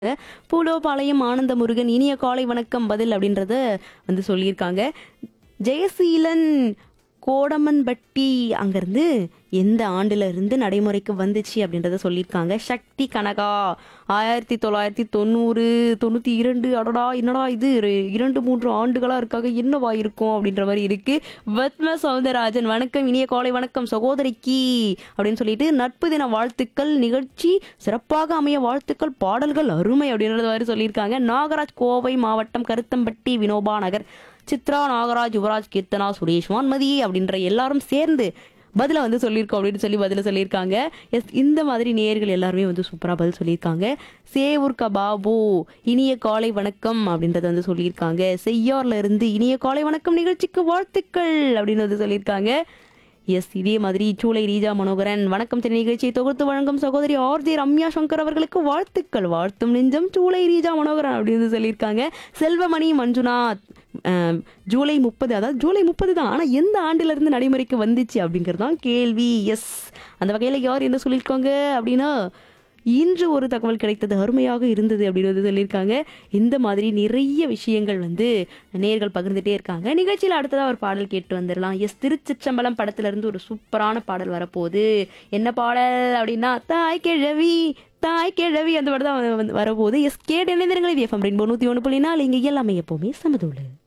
பூலோபாளையம் ஆனந்த முருகன் இனிய காலை வணக்கம் பதில் அப்படின்றத வந்து சொல்லியிருக்காங்க ஜெயசீலன் கோடமன்பட்டி அங்கேருந்து எந்த ஆண்டுல இருந்து நடைமுறைக்கு வந்துச்சு அப்படின்றத சொல்லியிருக்காங்க சக்தி கனகா ஆயிரத்தி தொள்ளாயிரத்தி தொண்ணூறு தொண்ணூற்றி இரண்டு அடடா என்னடா இது ரெ- இரண்டு மூன்று ஆண்டுகளாக இருக்காங்க என்னவா இருக்கும் அப்படின்ற மாதிரி இருக்கு பத்ம சௌந்தரராஜன் வணக்கம் இனிய காலை வணக்கம் சகோதரிக்கு அப்படின்னு சொல்லிட்டு நட்பு தின வாழ்த்துக்கள் நிகழ்ச்சி சிறப்பாக அமைய வாழ்த்துக்கள் பாடல்கள் அருமை அப்படின்றது மாதிரி சொல்லியிருக்காங்க நாகராஜ் கோவை மாவட்டம் கருத்தம்பட்டி வினோபா நகர் சித்ரா நாகராஜ் யுவராஜ் கீர்த்தனா சுரேஷ் வான்மதி அப்படின்ற எல்லாரும் சேர்ந்து பதில வந்து சொல்லியிருக்கோம் அப்படின்னு சொல்லி பதில சொல்லியிருக்காங்க எஸ் இந்த மாதிரி நேயர்கள் எல்லாருமே வந்து சூப்பராக பதில் சொல்லியிருக்காங்க சேவூர்கா பாபு இனிய காலை வணக்கம் அப்படின்றத வந்து சொல்லியிருக்காங்க செய்யார்ல இருந்து இனிய காலை வணக்கம் நிகழ்ச்சிக்கு வாழ்த்துக்கள் அப்படின்னு வந்து சொல்லியிருக்காங்க எஸ் இதே மாதிரி சூளை ரீஜா மனோகரன் வணக்கம் சென்னை நிகழ்ச்சியை தொகுத்து வழங்கும் சகோதரி ஆர்ஜி ரம்யா சங்கர் அவர்களுக்கு வாழ்த்துக்கள் வாழ்த்தும் நெஞ்சம் சூளை ரீஜா மனோகரன் அப்படின்னு சொல்லியிருக்காங்க செல்வமணி மஞ்சுநாத் அஹ், ஜூலை முப்பது அதாவது ஜூலை முப்பது தான் ஆனால் எந்த ஆண்டுல இருந்து நடைமுறைக்கு வந்துச்சு அப்படிங்கிறது தான் கேள்வி எஸ் அந்த வகையில் யார் என்ன சொல்லியிருக்காங்க அப்படின்னா இன்று ஒரு தகவல் கிடைத்தது அருமையாக இருந்தது அப்படின்னு வந்து சொல்லியிருக்காங்க இந்த மாதிரி நிறைய விஷயங்கள் வந்து நேர்கள் பகிர்ந்துட்டே இருக்காங்க நிகழ்ச்சியில் அடுத்ததாக ஒரு பாடல் கேட்டு வந்துடலாம் எஸ் திருச்சிற்றம்பலம் படத்துல இருந்து ஒரு சூப்பரான பாடல் வரப்போகுது என்ன பாடல் அப்படின்னா தாய் கிழவி தாய் கிழவி அந்த பாடல் தான் வந்து வரப்போகுது எஸ் கேட்டு இணைந்திருங்கள் இது எஃப்எம் ரெயின்போ நூற்றி ஒன்று புள்ளி நாலு இங்கே எல்லாமே எப்போவுமே சமதூளு